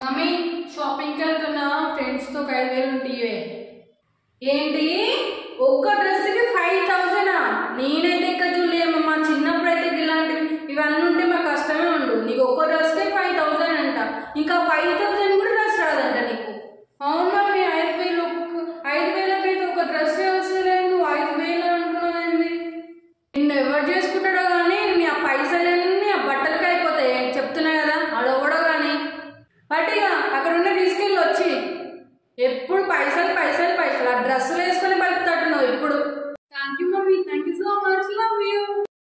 Mummy షాపింగ్కి వెళ్తున్నా ఫ్రెండ్స్తో ఒక ఐదు వేలు ఉంటే ఏంటి ఒక్క డ్రెస్కి ఫైవ్ థౌజండా నేనైతే ఇక్కడ చూడలేమమ్మా చిన్నప్పుడు అయితే ఇలాంటివి ఇవన్నీ ఉంటే మాకు కష్టమే ఉండు నీకు ఒక్క డ్రెస్కే ఫైవ్ థౌజండ్ అంట ఇంకా ఫైవ్ థౌజండ్ కూడా డ్రెస్ రాదంట నీకు అవును మమ్మీ ఐదు వేలు ఒక్క- ఐదు వేలకైతే ఒక డ్రెస్ వస్తలేదు నువ్వు ఐదు వేలు అంటున్నావేంది నిన్ను ఎవరు చేసుకుంటాడో కానీ నీ ఆ పైసలన్నీ ఆ బట్టలకి అయిపోతాయి చెప్తున్నా కదా అడవడో కానీ బట్టిగా అక్కడ ఉన్న తీసుకెళ్ళి వచ్చి ఎప్పుడు పైసలు పైసలు పైసలు ఆ డ్రెస్సులు వేసుకొని బతుకుతాడు ఎప్పుడు thank you mummy thank you so much love you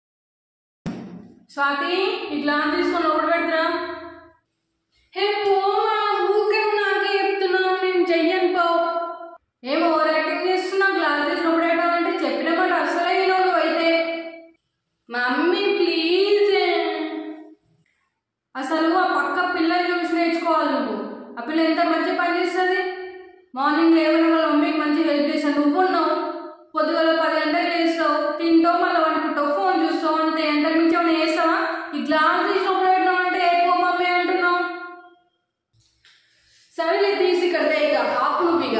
Swathi ఈ గ్లాస్ తీసుకొని ఒకటి పెడతా హే పోమా ఊకే నాకే చెప్తున్నావు నేను చెయ్యను పో ఏం ఓవర్ యాక్టింగ్ చేస్తున్నావు గ్లాస్ తీసుకుని అంటే చెప్పిన మాట అసలే వినవు అయితే మమ్మీ ప్లీజ్ అసలు ఆ పక్క పిల్లలు చూసి నేర్చుకోవాలి నువ్వు ఆ పిల్ల ఎంత మంచి పని చేస్తుంది మార్నింగ్ లేవడం వాళ్ళ మమ్మీకి మంచి హెల్ప్ చేస్తావు నువ్వు ఉన్నావు పొద్దుగల పది గంటలకు లేస్తావు తింటావు మళ్ళీ వండుకుంటావు ఫోన్ చూస్తావు అంతే ఎంతకు మించి ఏమైనా చేస్తావా ఈ గ్లాస్ తీసుకుని పెట్టినావు అంటే ఎక్కువ మమ్మీ అంటున్నావు సరేలే తీసి ఇక్కడ ఇక ఆపు నువ్వు ఇక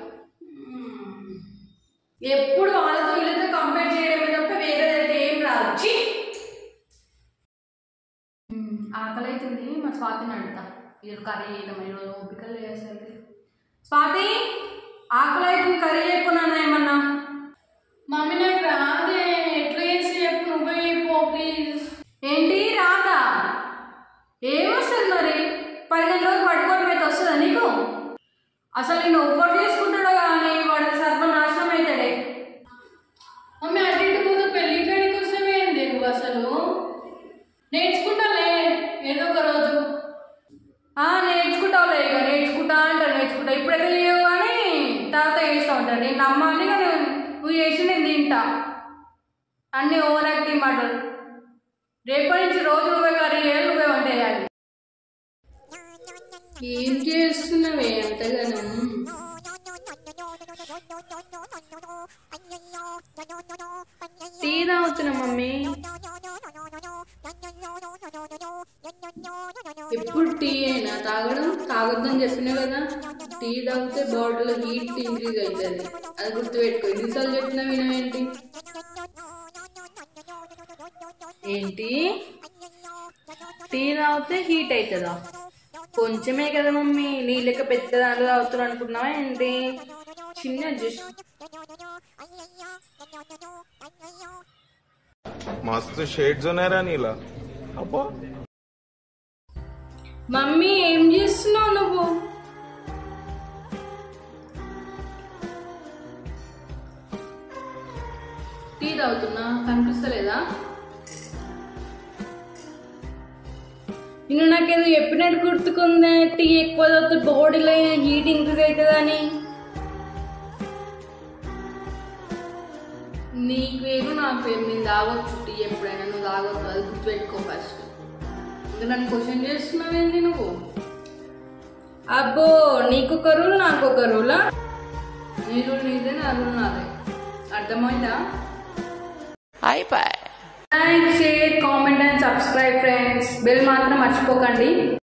ఎప్పుడు వాళ్ళతో వీళ్ళతో కంపేర్ చేయడమే తప్ప వేరేదైతే ఏం రాదు ఛీ! మ్మ్, ఆకలి అవుతుంది మా స్వాతిని అడుగుతా ఈరోజు కర్రీ చేయడం ఈరోజు ఓపికలు చేసేసరికి స్వాతి ఆకలి అవుతుంది కర్రీ అయిపోయినా ఏమన్నా మమ్మీ నాకు రాదే ఎట్లా చేసి చెప్పు నువ్వే చెప్పు ప్లీజ్ ఏంటి రాదా ఏమొస్తుంది మరి పది గంటలకు పడుకోవడం అయితే వస్తుందా నీకు అసలు నేను ఒక్కటి చేసుకుంటాడో కానీ వాడి సర్వనాశనం అవుతాడే మమ్మీ అటు ఇటు ముందు పెళ్లి కాడికి వస్తావేంది నువ్వు అసలు నేర్చుకుంటాలే ఏదో ఒక రోజు ఆ నేర్చుకుంటావులే ఇక నేర్చుకుంటా అంటారు నేర్చుకుంటా ఇప్పుడైతే లేవు కానీ తర్వాత చేస్తూ ఉంటాను నేను నమ్మాలి కానీ నువ్వు చేసి నేను తింటా అన్ని ఓవర్ యాక్టివ్ మాటలు రేపటి నుంచి రోజు నువ్వే కర్రీ చేయాలి నువ్వే వంట చేయాలి ఏం చేస్తున్నావే అంతగానం టీ తాగుతున్నా మమ్మీ ఎప్పుడు టీ అయినా తాగడం తాగొద్దని చెప్పినా కదా టీ తాగితే బాటిల్ హీట్ ఇంక్రీజ్ అవుతుంది అది గుర్తుపెట్టుకో ఎన్నిసార్లు చెప్పినా వినవేంటి ఏంటి టీ తాగితే హీట్ అవుతుందా కొంచెమే కదా మమ్మీ నీ లెక్క పెద్ద దాంట్లో తాగుతున్నా అనుకున్నావా ఏంటి చిన్న జస్ట్ मस्त शेड जो नाही राणीला अप्पा మమ్మీ ఏం చేస్తున్నావు నువ్వు టీ తాగుతున్నా కనిపిస్తలేదా నిన్ను నాకేదో చెప్పినట్టు గుర్తుకుందే టీ ఎక్కువ తాగితే బాడీలో హీట్ ఇంక్రీజ్ అవుతుందని నీకు వేరు నాకు వేరు నేను తాగొచ్చు టీ ఎప్పుడైనా నువ్వు తాగొచ్చు అది గుర్తుపెట్టుకో ఫస్ట్ ఇంకా నన్ను క్వశ్చన్ చేస్తున్నావేంది నువ్వు అబ్బో నీకు ఒక రూల్ నాకు ఒక రూలా నీ రూల్ నీదే నా రూల్ నాదే అర్థమైందా అయిపోయి like share comment and subscribe friends bell మాత్రం మర్చిపోకండి